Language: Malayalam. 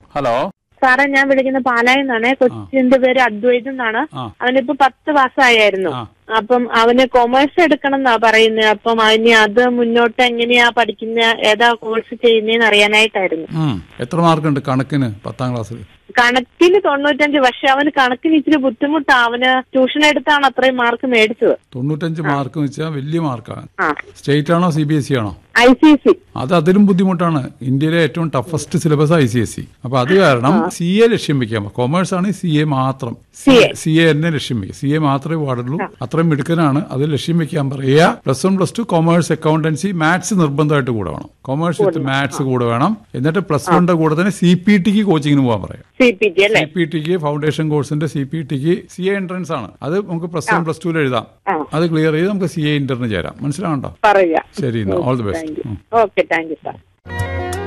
ഹലോ സാറേ ഞാൻ വിളിക്കുന്ന പാലായിൽ നിന്നാണ് കൊച്ചിന്റെ പേര് അദ്വൈത് എന്നാണ് ആ. അവനിപ്പോ പത്ത് പാസ്സായിരുന്നു ആ. അപ്പം അവന് കൊമേഴ്സ് എടുക്കണം എന്നാ പറയുന്നത് അപ്പം അതിന് അത് മുന്നോട്ട് എങ്ങനെയാ പഠിക്കുന്ന ഏതാ കോഴ്സ് ചെയ്യുന്നതെന്ന് അറിയാനായിട്ടായിരുന്നു ഉം. എത്ര മാർക്കുണ്ട് കണക്കിന് പത്താം ക്ലാസ്സിൽ കണക്കിന് തൊണ്ണൂറ്റഞ്ച് പക്ഷെ അവന് കണക്കിന് ഇച്ചിരി ബുദ്ധിമുട്ടാ അവന് ട്യൂഷൻ എടുത്താണ് അത്രയും മാർക്ക് മേടിച്ചത് തൊണ്ണൂറ്റഞ്ച് മാർക്ക് എന്ന് വെച്ചാൽ വലിയ മാർക്കാണ് ആ സ്റ്റേറ്റ് ആണോ സി ബി എസ് സി ആണോ ഐ സി സി അത് അതിലും ബുദ്ധിമുട്ടാണ് ഇന്ത്യയിലെ ഏറ്റവും toughest syllabus I C S C അപ്പൊ അത് കാരണം സി എ ലക്ഷ്യം വെക്കാം കൊമേഴ്സ് ആണ് സി എ മാത്രം CA. സി എ തന്നെ ലക്ഷ്യം വെക്കുക സി എ മാത്രമേ പാടുള്ളൂ അത്രയും മിടുക്കനാണ് അത് ലക്ഷ്യം വെക്കാൻ പറയുക plus one plus two commerce accountancy maths നിർബന്ധമായിട്ട് കൂടെ വേണം കൊമേഴ്സ് വിത്ത് മാത്സ് കൂടെ വേണം എന്നിട്ട് പ്ലസ് വണ്ണിന്റെ കൂടെ തന്നെ സി പി ടിക്ക് കോച്ചിങ്ങിന് പോകാൻ പറയാം സി പി ടി അല്ലേ സി പി ടിക്ക് ഫൗണ്ടേഷൻ കോഴ്സിന്റെ സി പി ടിക്ക് സി എ എൻട്രൻസ് ആണ് അത് നമുക്ക് പ്ലസ് വൺ പ്ലസ് ടുവിൽ എഴുതാം ആ. അത് ക്ലിയർ ചെയ്ത് നമുക്ക് സി എ ഇന്ററിന് ചേരാം മനസ്സിലാവണ്ടോ പറയുക ശരി all the thank best you okay thank you sir